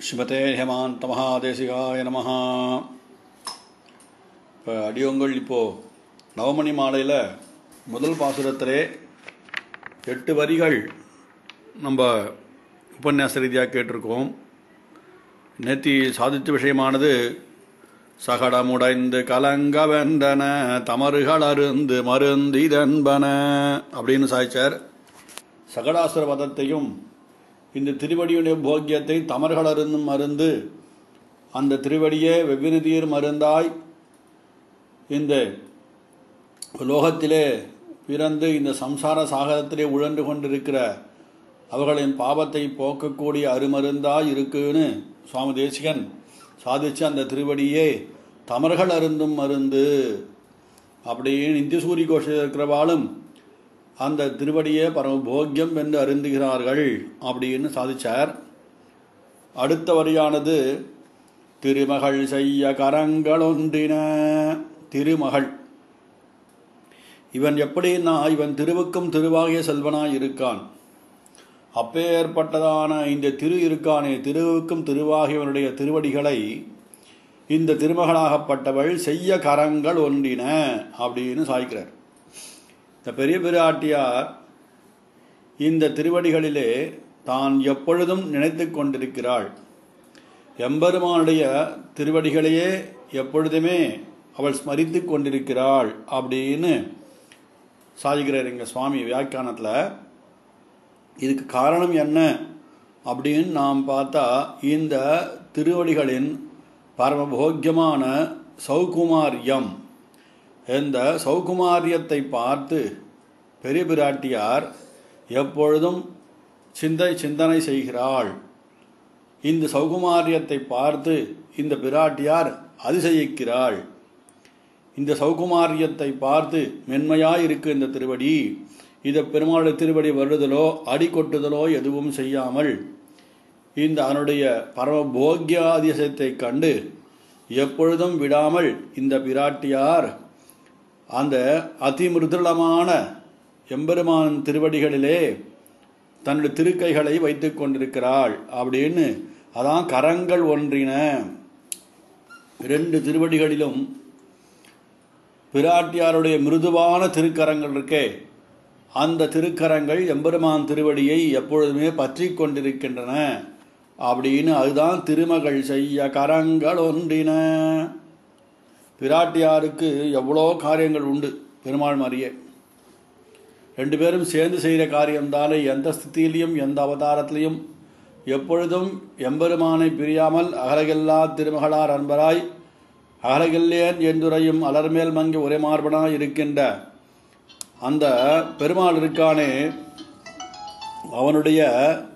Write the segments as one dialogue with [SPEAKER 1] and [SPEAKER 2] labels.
[SPEAKER 1] ஸ்ரீமதே ஹேமாந்த மகாதேசிகாய நமஹ இப்போ அடியோங்கள் இப்போது நவமணி மாலையில் முதல் பாசுரத்திலே எட்டு வரிகள் நம்ம உபன்யாச ரீதியாக கேட்டிருக்கோம் நேத்தி சாதித்த விஷயமானது சகடமுடைந்து கலங்க வெந்தன தமறுகள் அருந்து மருந்திதன்பன அப்படின்னு சாய்ச்சார் சகடாசுர வதத்தையும் இந்த திருவடியுடைய போக்கியத்தை தமர்கள் அருந்தும் மருந்து அந்த திருவடியே வெவ்வினதீர் மருந்தாய் இந்த லோகத்திலே பிறந்து இந்த சம்சார சாகரத்திலே உழன்று கொண்டிருக்கிற அவர்களின் பாவத்தை போக்கக்கூடிய அருமருந்தாய் இருக்குன்னு சுவாமி தேசிகன் சாதிச்ச அந்த திருவடியே தமர்கள் அருந்தும் மருந்து அப்படின்னு நித்தியசூரி கோஷத்தில் இருக்கிறவாளும் அந்த திருவடியே பரம போக்கியம் என்று அருந்துகிறார்கள் அப்படின்னு சாதிச்சார் அடுத்த வரியானது திருமகள் செய்ய கரங்களொன்றின திருமகள் இவன் எப்படின்னா இவன் திருவுக்கும் திருவாகிய செல்வனாய் இருக்கான் அப்பேற்பட்டதான இந்த திரு இருக்கானே திருவுக்கும் திருவாகியவனுடைய திருவடிகளை இந்த திருமகளாகப்பட்டவள் செய்ய கரங்கள் ஒன்றின அப்படின்னு சாய்க்கிறார் இந்த பெரிய பிராட்டியார் இந்த திருவடிகளிலே தான் எப்பொழுதும் நினைத்து கொண்டிருக்கிறாள் எம்பெருமானுடைய திருவடிகளையே எப்பொழுதுமே அவள் ஸ்மரித்து கொண்டிருக்கிறாள் அப்படின்னு சாதிக்கிறார் எங்கள் சுவாமி வியாக்கியானத்தில் இதுக்கு காரணம் என்ன அப்படின்னு நாம் பார்த்தா இந்த திருவடிகளின் பரமபோக்கியமான சௌகுமாரியம் இந்த சௌகுமாரியத்தை பார்த்து பெரிய பிராட்டியார் எப்பொழுதும் சிந்தை சிந்தனை செய்கிறாள் இந்த சௌகுமாரியத்தை பார்த்து இந்த பிராட்டியார் அதிசயிக்கிறாள் இந்த சௌகுமாரியத்தை பார்த்து மென்மையாய் இருக்கு இந்த திருவடி இதை பெருமாளுடைய திருவடி வருதலோ அடி கொட்டுதலோ எதுவும் செய்யாமல் இந்த அதனுடைய பரம போக்கியாதிசயத்தை கண்டு எப்பொழுதும் விடாமல் இந்த பிராட்டியார் அந்த அதிமிருதுளமான எம்பெருமான் திருவடிகளிலே தன்னுடைய திருக்கைகளை வைத்துக் கொண்டிருக்கிறாள் அப்படின்னு அதான் கரங்கள் ஒன்றின ரெண்டு திருவடிகளிலும் பிராட்டியாருடைய மிருதுவான திருக்கரங்கள் இருக்கே அந்த திருக்கரங்கள் எம்பெருமான் திருவடியை எப்பொழுதுமே பற்றி கொண்டிருக்கின்றன அப்படின்னு அதுதான் திருமகள் செய்ய கரங்கள் ஒன்றின பிராட்டியாருக்கு எவ்வளோ காரியங்கள் உண்டு பெருமாள் மாதிரியே ரெண்டு பேரும் சேர்ந்து செய்கிற காரியம்தானே எந்த ஸ்திதியிலையும் எந்த அவதாரத்திலையும் எப்பொழுதும் எம்பெருமானை பிரியாமல் அகலகில்லா திருமகளார் அன்பராய் அகலகில்லேன் என்றுரையும் அலர்மேல் மங்கி ஒரே மார்பனாய் இருக்கின்ற அந்த பெருமாள் இருக்கானே அவனுடைய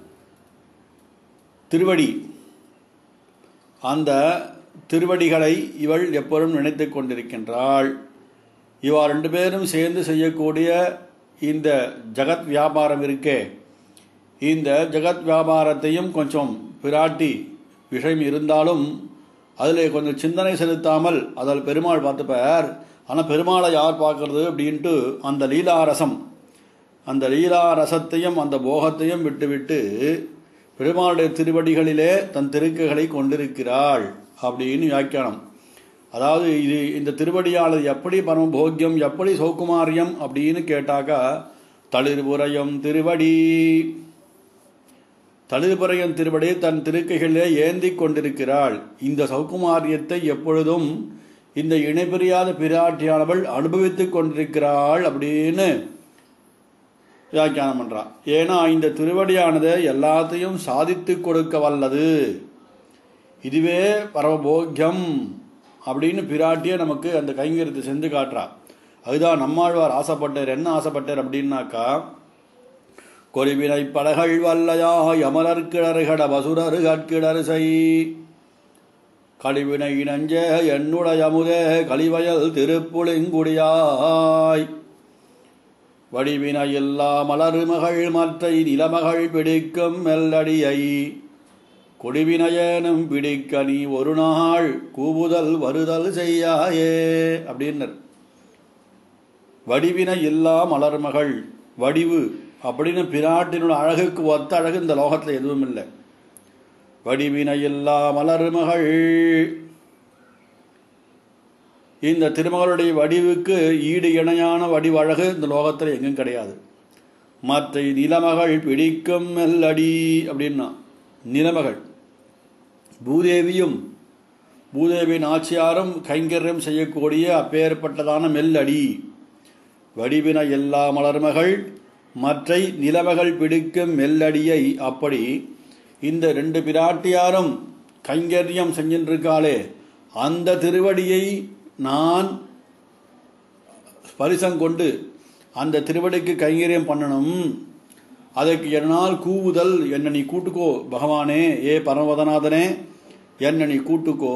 [SPEAKER 1] திருவடி அந்த திருவடிகளை இவள் எப்பொழுதும் நினைத்து கொண்டிருக்கின்றாள் இவா ரெண்டு பேரும் சேர்ந்து செய்யக்கூடிய இந்த ஜகத் வியாபாரம் இருக்கே இந்த ஜகத் வியாபாரத்தையும் கொஞ்சம் பிராட்டி விஷயம் இருந்தாலும் அதில் கொஞ்சம் சிந்தனை செலுத்தாமல் அதில் பெருமாள் பார்த்துப்பார் ஆனால் பெருமாளை யார் பார்க்கறது அப்படின்ட்டு அந்த லீலாரசம் அந்த லீலாரசத்தையும் அந்த போகத்தையும் விட்டுவிட்டு பெருமாளுடைய திருவடிகளிலே தன் திருக்குகளை கொண்டிருக்கிறாள் அப்படின்னு வியாக்கியானம் அதாவது இது இந்த திருவடியானது எப்படி பரம போக்கியம் எப்படி சௌகுமாரியம் அப்படின்னு கேட்டாக்கா தளிர்புரையம் திருவடி தளிர்புரையம் திருவடி தன் திருக்கைகளிலே ஏந்தி கொண்டிருக்கிறாள் இந்த சௌகுமாரியத்தை எப்பொழுதும் இந்த இணைபிரியாத பிராட்டியானவள் அனுபவித்துக் கொண்டிருக்கிறாள் அப்படின்னு வியாக்கியானம் பண்றான் ஏன்னா இந்த திருவடியானது எல்லாத்தையும் சாதித்து கொடுக்க வல்லது இதுவே பரமபோக்கியம் அப்படின்னு பிராட்டியே நமக்கு அந்த கைங்கரியத்தை செஞ்சு காட்டுறா அதுதான் நம்மாழ்வார் ஆசைப்பட்டார் என்ன ஆசைப்பட்டார் அப்படின்னாக்கா கொரிவினை படகள் வல்லையா யமலர் கிளறுகட வசுரரு கற்கிடரிசை கழிவினை நஞ்ச என்னுடைய அமுதே கழிவயல் திருப்புளிங்குடியாய் வடிவினை எல்லா மலருமகள் மற்றை நிலமகள் பிடிக்கும் மெல்லடியை கொடிவினையேனும் பிடிக்க நீ ஒரு நாள் கூவுதல் வருதல் செய்யாயே அப்படின்னர் வடிவினை எல்லா மலர்மகள் வடிவு அப்படின்னு பிராட்டினோட அழகுக்கு ஒத்த அழகு இந்த லோகத்தில் எதுவும் இல்லை வடிவினையில்லா மலர்மகள் இந்த திருமகளுடைய வடிவுக்கு ஈடு இணையான வடிவழகு இந்த லோகத்தில் எங்கும் கிடையாது மற்ற நிலமகள் பிடிக்கும் மெல்லடி அப்படின்னா நிலமகள் பூதேவியும் பூதேவி நாச்சியாரும் கைங்கரியம் செய்யக்கூடிய அப்பேற்பட்டதான மெல்லடி வடிவின எல்லா மலர்மகள் மற்றை நிலவகள் பிடிக்கும் மெல்லடியை அப்படி இந்த ரெண்டு பிராட்டியாரும் கைங்கரியம் செஞ்சின்றிருக்காளே அந்த திருவடியை நான் ஸ்பரிசங்கொண்டு அந்த திருவடிக்கு கைங்கரியம் பண்ணணும் அதற்கு என்னால் கூவுதல் என்ன நீ கூட்டுக்கோ பகவானே ஏ பரமவதநாதனே என்ன நீ கூட்டுக்கோ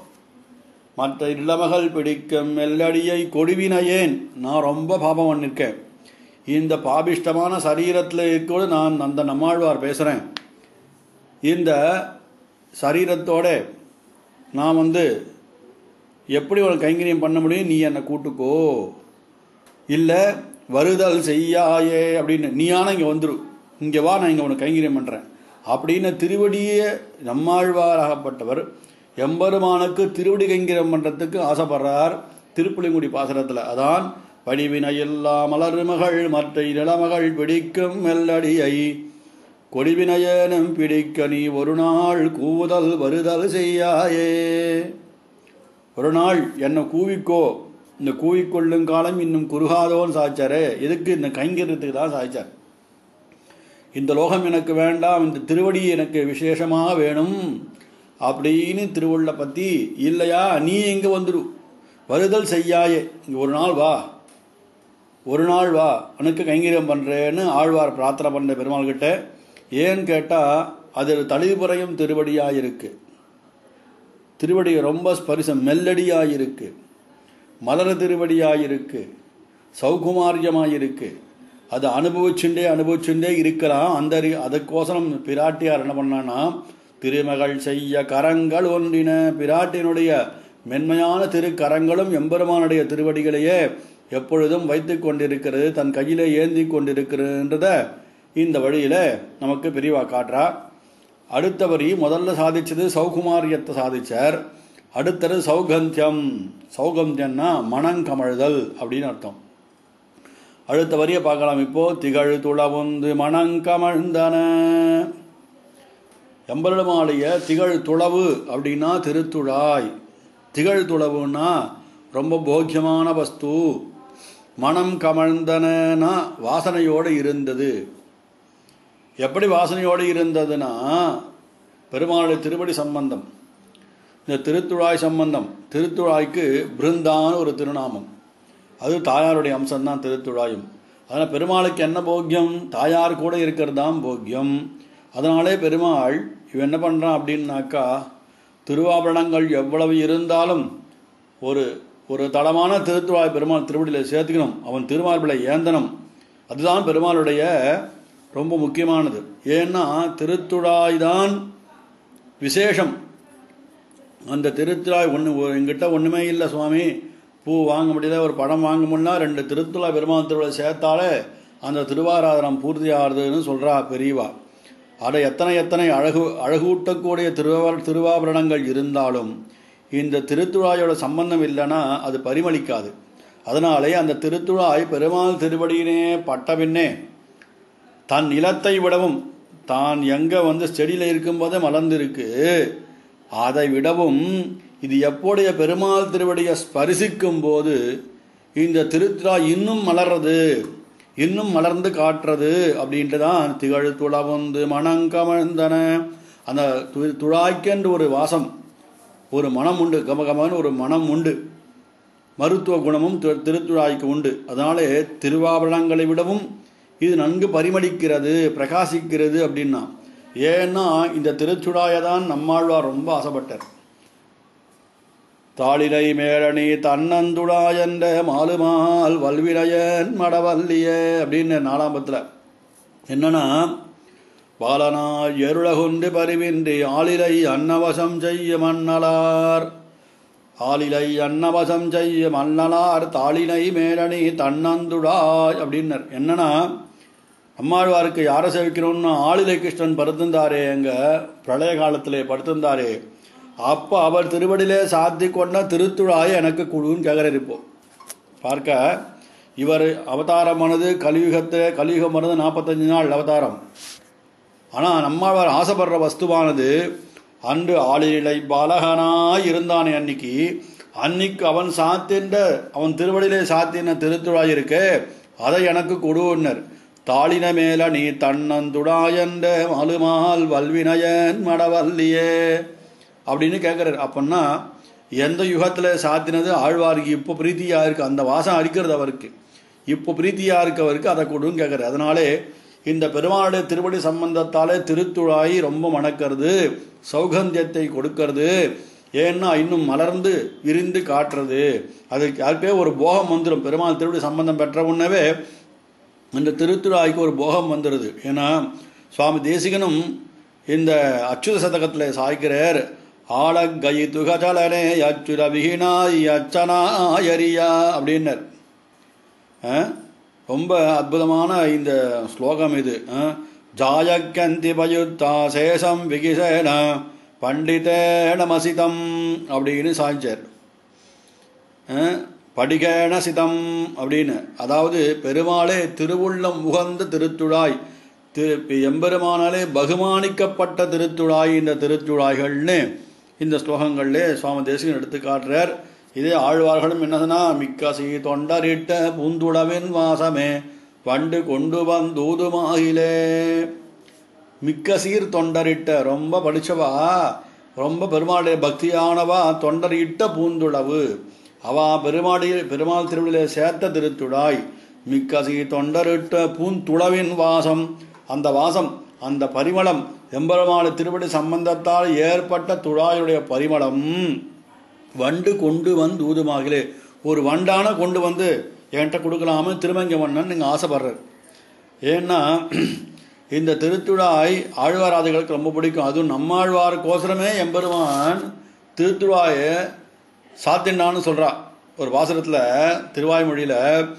[SPEAKER 1] மற்ற இளமகள் பிடிக்கும் மெல்லடியை கொடுவினையேன் நான் ரொம்ப பாபம் பண்ணிருக்கேன் இந்த பாபிஷ்டமான சரீரத்தில் இருக்கோடு நான் அந்த நம்மாழ்வார் பேசுகிறேன் இந்த சரீரத்தோட நான் வந்து எப்படி ஒரு கைங்கரியம் பண்ண முடியும் நீ என்னை கூட்டுக்கோ இல்லை வருதல் செய்யாயே அப்படின்னு நீயான இங்கே வந்துரு இங்கே வா நான் இங்கே உனக்கு கைங்கரியம் பண்ணுறேன் அப்படின்னு திருவடியே நம்மாழ்வாராகப்பட்டவர் எம்பெருமானுக்கு திருவடி கைங்கரியம் பண்ணுறதுக்கு ஆசைப்படுறார் திருப்புலிங்குடி பாசனத்தில் அதான் வடிவினையில்லா மலர்மகள் மற்ற இளமகள் பிடிக்கும் மெல்லடியை கொடிவினையனும் பிடிக்க நீ ஒரு நாள் கூவுதல் வருதல் செய்யாயே ஒரு நாள் என்னை கூவிக்கோ இந்த கூவிக்கொள்ளும் காலம் இன்னும் குறுகாதோன்னு சாய்ச்சாரே எதுக்கு இந்த கைங்கரியத்துக்கு தான் சாய்ச்சார் இந்த லோகம் எனக்கு வேண்டாம் இந்த திருவடி எனக்கு விசேஷமாக வேணும் அப்படின்னு திருவள்ள பற்றி இல்லையா நீ எங்கே வந்துடு வருதல் செய்யாயே இங்கே ஒரு நாள் வா ஒரு நாள் வா உனக்கு கைங்கரியம் பண்ணுறேன்னு ஆழ்வார் பிரார்த்தனை பண்ண பெருமாள் கிட்ட ஏன்னு கேட்டால் அது தளிபுறையும் திருவடியாக இருக்கு திருவடி ரொம்ப ஸ்பரிசம் மெல்லடியாக இருக்கு மலர திருவடியாக இருக்கு சௌகுமாரியமாக இருக்கு அது அனுபவிச்சுண்டே அனுபவிச்சுண்டே இருக்கலாம் அந்த அதுக்கோசரம் பிராட்டியார் என்ன பண்ணான்னா திருமகள் செய்ய கரங்கள் ஒன்றின பிராட்டினுடைய மென்மையான திருக்கரங்களும் எம்பெருமானுடைய திருவடிகளையே எப்பொழுதும் வைத்து கொண்டிருக்கிறது தன் கையிலே ஏந்தி கொண்டிருக்கிறதுன்றத இந்த வழியில நமக்கு பிரிவா காட்டுறா அடுத்த வரி முதல்ல சாதிச்சது சௌகுமாரியத்தை சாதிச்சார் அடுத்தது சௌகந்தியம் சௌகந்தியம்னா மனங்கமழுதல் அப்படின்னு அர்த்தம் அடுத்த வரியை பார்க்கலாம் இப்போ திகழ் துளவுந்து மணங்கமழ்ந்தன எம்பெருமாளுடைய திகழ் துளவு அப்படின்னா திருத்துழாய் திகழ் துளவுன்னா ரொம்ப போக்கியமான வஸ்து மனம் கமழ்ந்தனா வாசனையோடு இருந்தது எப்படி வாசனையோடு இருந்ததுன்னா பெருமாளுடைய திருவடி சம்பந்தம் இந்த திருத்துழாய் சம்பந்தம் திருத்துழாய்க்கு பிருந்தான ஒரு திருநாமம் அது தாயாருடைய அம்சம்தான் திருத்துழாயும் அதனால் பெருமாளுக்கு என்ன போக்கியம் தாயார் கூட இருக்கிறது தான் போக்கியம் அதனாலே பெருமாள் இவன் என்ன பண்ணுறான் அப்படின்னாக்கா திருவாபரணங்கள் எவ்வளவு இருந்தாலும் ஒரு ஒரு தளமான திருத்துழாய் பெருமாள் திருவடியில் சேர்த்துக்கணும் அவன் திருமார்பிளை ஏந்தனம் அதுதான் பெருமாளுடைய ரொம்ப முக்கியமானது ஏன்னா திருத்துழாய் தான் விசேஷம் அந்த திருத்துழாய் ஒன்று எங்கிட்ட ஒன்றுமே இல்லை சுவாமி பூ வாங்க முடியல ஒரு படம் வாங்க முடியல ரெண்டு திருத்துழாய் பெருமாள் திருவிழா சேர்த்தாலே அந்த திருவாராதனம் பூர்த்தி ஆகுதுன்னு சொல்கிறா பெரியவா அதை எத்தனை எத்தனை அழகு அழகூட்டக்கூடிய திருவா திருவாபரணங்கள் இருந்தாலும் இந்த திருத்துழாயோட சம்பந்தம் இல்லைன்னா அது பரிமளிக்காது அதனாலே அந்த திருத்துழாய் பெருமாள் திருவடியினே பட்ட பின்னே தன் நிலத்தை விடவும் தான் எங்கே வந்து செடியில் இருக்கும்போதே மலர்ந்திருக்கு அதை விடவும் இது எப்போடைய பெருமாள் திருவடியை ஸ்பரிசிக்கும் போது இந்த திருத்துழா இன்னும் மலர்றது இன்னும் மலர்ந்து காட்டுறது அப்படின்ட்டு தான் திகழ் துளவந்து மணங்கமழ்ந்தன அந்த துழாய்க்கென்று ஒரு வாசம் ஒரு மனம் உண்டு கமகமன்னு ஒரு மனம் உண்டு மருத்துவ குணமும் திருத்துழாய்க்கு உண்டு அதனாலே திருவாபரணங்களை விடவும் இது நன்கு பரிமளிக்கிறது பிரகாசிக்கிறது அப்படின்னா ஏன்னா இந்த திருச்சுடாயை தான் நம்மாழ்வார் ரொம்ப ஆசைப்பட்டார் தாளிலை மேலணி தன்னந்துடாயன்ற மாலுமால் வல்விரையன் மடவல்லியே அப்படின்னு நாலாம்பத்தில் என்னன்னா பாலனாய் எருளகுண்டு பரிவின்றி ஆளிலை அன்னவசம் செய்ய மன்னலார் ஆளிலை அன்னவசம் செய்ய மன்னலார் தாளினை மேலணி தன்னந்துடாய் அப்படின்னர் என்னன்னா நம்மாழ்வாருக்கு யாரை சேவிக்கணும்னு ஆளிலை கிருஷ்ணன் படுத்திருந்தாரே எங்க பிரளய காலத்திலே படுத்திருந்தாரே அப்போ அவர் திருவடியிலே சாத்தி கொண்ட திருத்துழாய் எனக்கு குழுன்னு கேட்குறாரு இப்போ பார்க்க இவர் அவதாரமானது கலியுகத்தை கலியுகமானது நாற்பத்தஞ்சு நாள் அவதாரம் ஆனால் நம்மாழ்வார் ஆசைப்படுற வஸ்துவானது அன்று ஆளிலை பாலகனாய் இருந்தானே அன்னைக்கு அன்னைக்கு அவன் சாத்தின்ற அவன் திருவடியிலே சாத்தின திருத்துழாய் இருக்கே அதை எனக்கு கொடுன்னர் தாளின மேல நீ தன்னந்துடாயன்ற மலுமால் வல்வினயன் மடவல்லியே அப்படின்னு கேட்குறாரு அப்படின்னா எந்த யுகத்தில் சாத்தினது ஆழ்வாருக்கு இப்போ பிரீத்தியாக இருக்கு அந்த வாசம் அரிக்கிறது அவருக்கு இப்போ பிரீத்தியாக இருக்கவருக்கு அதை கொடுன்னு கேட்குறாரு அதனாலே இந்த பெருமாளுடைய திருவடி சம்பந்தத்தாலே திருத்துழாய் ரொம்ப மணக்கிறது சௌகந்தியத்தை கொடுக்கறது ஏன்னா இன்னும் மலர்ந்து விரிந்து காட்டுறது அதுக்கு யாருக்கே ஒரு போகம் வந்துடும் பெருமாள் திருவடி சம்பந்தம் பெற்ற உடனே இந்த திருத்துழாய்க்கு ஒரு போகம் வந்துடுது ஏன்னா சுவாமி தேசிகனும் இந்த அச்சுத சதகத்தில் சாய்க்கிறார் ஆழகை துகஜலனே அச்சுர விகினாய் அச்சனாயரியா அப்படின்னர் ரொம்ப அற்புதமான இந்த ஸ்லோகம் இது ஜாயக்கந்தி பயுத்தா சேஷம் விகிசேன பண்டிதேன மசிதம் அப்படின்னு சாய்ச்சார் படிகேன சிதம் அப்படின்னு அதாவது பெருமாளே திருவுள்ளம் உகந்த திருத்துழாய் திரு எம்பெருமானாலே பகுமானிக்கப்பட்ட திருத்துழாய் இந்த திருத்துழாய்கள்னு இந்த ஸ்லோகங்கள்லே சுவாமி தேசிகன் எடுத்து காட்டுறார் இதே ஆழ்வார்களும் என்னதுன்னா மிக்கசி தொண்டரிட்ட பூந்துடவின் வாசமே பண்டு கொண்டு வந்தூதுமாகிலே மிக்க சீர் தொண்டரிட்ட ரொம்ப படிச்சவா ரொம்ப பெருமாளுடைய பக்தியானவா தொண்டரிட்ட பூந்துளவு அவா பெருமாடி பெருமாள் திருவிழிலே சேர்த்த திருத்துழாய் மிக்கசி தொண்டரிட்ட பூந்துளவின் வாசம் அந்த வாசம் அந்த பரிமளம் எம்பெருமான திருவடி சம்பந்தத்தால் ஏற்பட்ட துழாயுடைய பரிமளம் வண்டு கொண்டு வந்து ஊதுமாகலே ஒரு வண்டான கொண்டு வந்து என்கிட்ட கொடுக்கலாம திருமங்க மன்னன் நீங்கள் ஆசைப்படுறார் ஏன்னா இந்த திருத்துழாய் ஆழ்வாராதிகளுக்கு ரொம்ப பிடிக்கும் அதுவும் நம்மாழ்வாருக்கோசரமே எம்பெருமான் திருத்துழாயை சாத்தினான்னு சொல்றா ஒரு வாசகத்தில் திருவாய்மொழியில்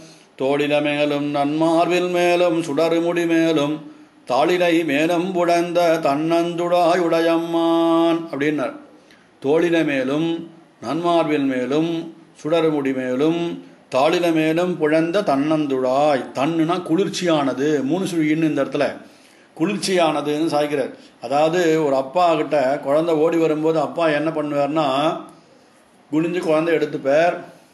[SPEAKER 1] தோழில மேலும் நன்மார்பில் மேலும் சுடருமுடி மேலும் தாளிலை மேலும் புடந்த தன்னந்துடாய் உடையம்மான் அப்படின்னார் தோழில மேலும் நன்மார்பில் மேலும் சுடருமுடி மேலும் தாளில மேலும் புழந்த தன்னந்துழாய் தன்னுனா குளிர்ச்சியானது மூணு சுழின்னு இந்த இடத்துல குளிர்ச்சியானதுன்னு சாய்க்கிறார் அதாவது ஒரு அப்பா கிட்ட குழந்தை ஓடி வரும்போது அப்பா என்ன பண்ணுவார்னா குனிஞ்சு குழந்தை எடுத்துப்பார்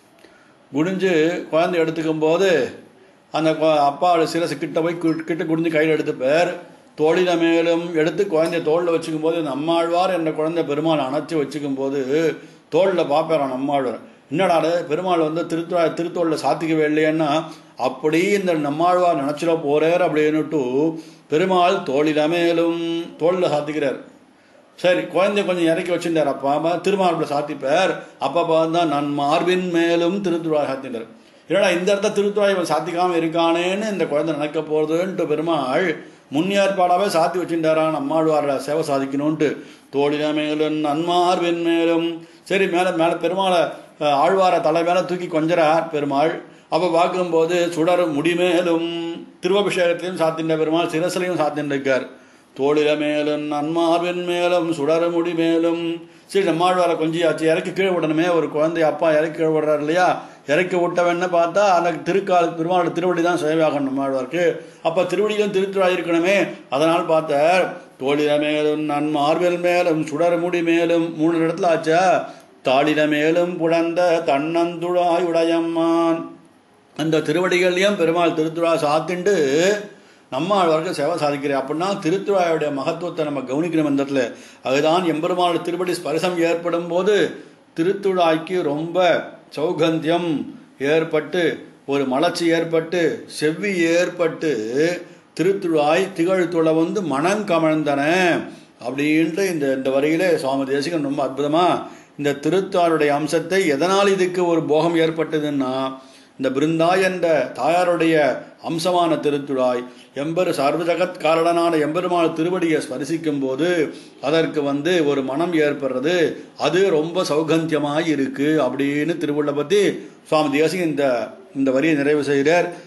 [SPEAKER 1] குனிஞ்சு குழந்தை எடுத்துக்கும் போது அந்த அப்பாவோட சிரசு கிட்ட போய் கிட்ட குனிஞ்சு கையில் எடுத்துப்பார் தோழில மேலும் எடுத்து குழந்தைய தோளில் வச்சுக்கும் போது நம்மாழ்வார் என்ற குழந்தை பெருமாள் அணைச்சி வச்சுக்கும் போது தோளில் பார்ப்பாரான் நம்மாழ்வார் என்னடா பெருமாள் வந்து திருத்தோ திருத்தோளில் சாத்திக்கவே இல்லையன்னா அப்படி இந்த நம்மாழ்வார் நினச்சிட போறார் அப்படின்னுட்டு பெருமாள் தோளில மேலும் தோளில் சாத்திக்கிறார் சரி குழந்தைய கொஞ்சம் இறக்கி வச்சுட்டார் அப்பா அம்மா திருமார்பில் சாத்திப்பார் அப்பா தான் நான் மார்பின் மேலும் திருத்துழாய் சாத்திட்டார் என்னடா இந்த இடத்த திருத்துழாய் இவன் சாத்திக்காம இருக்கானேன்னு இந்த குழந்தை நினைக்க போறதுன்ட்டு பெருமாள் முன் ஏற்பாடாவே சாத்தி வச்சுட்டாரான் அம்மாழ்வார சேவை சாதிக்கணும்ட்டு தோழில மேலும் நன்மார்பின் மேலும் சரி மேலே மேலே பெருமாளை ஆழ்வார தலை மேலே தூக்கி கொஞ்சறார் பெருமாள் அப்போ பார்க்கும்போது சுடர் முடிமேலும் திருவபிஷேகத்திலையும் சாத்தின்ற பெருமாள் சிரசிலையும் சாத்தின்றிருக்கார் தோளில மேலும் நன்மார்பின் மேலும் சுடர முடி மேலும் சரி நம்மாழ்வார கொஞ்சியாச்சு இறக்கி கீழே விடணுமே ஒரு குழந்தை அப்பா இறக்கி கீழே விடுறாரு இல்லையா இறக்கி விட்டவன்னு பார்த்தா அந்த திருக்கால் பெருமாள் திருவடி தான் சேவையாகணும் நம்மாழ்வாருக்கு அப்போ திருவடியிலும் திருத்துழா இருக்கணுமே அதனால் பார்த்தார் தோளில மேலும் நன்மார்பில் மேலும் சுடர் முடி மேலும் மூணு இடத்துல ஆச்சா தாளில மேலும் புழந்த தன்னந்துழாய் உடையம்மான் அந்த திருவடிகள்லையும் பெருமாள் திருத்துழா சாத்திண்டு நம்ம ஆழ்வார்கள் சேவை சாதிக்கிறேன் அப்படின்னா திருத்துழாயுடைய மகத்துவத்தை நம்ம கவனிக்கணும் இந்த இடத்துல அதுதான் எம்பெருமானோட திருப்படி ஸ்பரிசம் ஏற்படும் போது திருத்துழாய்க்கு ரொம்ப சௌகந்தியம் ஏற்பட்டு ஒரு மலர்ச்சி ஏற்பட்டு செவ்வி ஏற்பட்டு திருத்துழாய் திகழ்த்துள வந்து மனம் கமழ்ந்தன அப்படின்ட்டு இந்த இந்த வரியிலே சுவாமி தேசிகன் ரொம்ப அற்புதமா இந்த திருத்தாருடைய அம்சத்தை எதனால் இதுக்கு ஒரு போகம் ஏற்பட்டதுன்னா இந்த பிருந்தா என்ற தாயாருடைய அம்சமான திருத்துழாய் எம்பெரு சர்வஜகத் காரணனான எம்பெருமான திருவடியை ஸ்பரிசிக்கும் போது அதற்கு வந்து ஒரு மனம் ஏற்படுறது அது ரொம்ப சௌகந்தியமாய் இருக்கு அப்படின்னு திருவுள்ள பத்தி சுவாமி தேசிக இந்த இந்த வரியை நிறைவு செய்கிறார்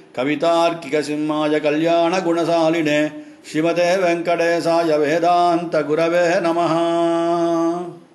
[SPEAKER 1] கவிதார்க்கிக சிம்மாய கல்யாண குணசாலினே ஸ்ரீமதே வெங்கடேசாய வேதாந்த குரவே நமஹா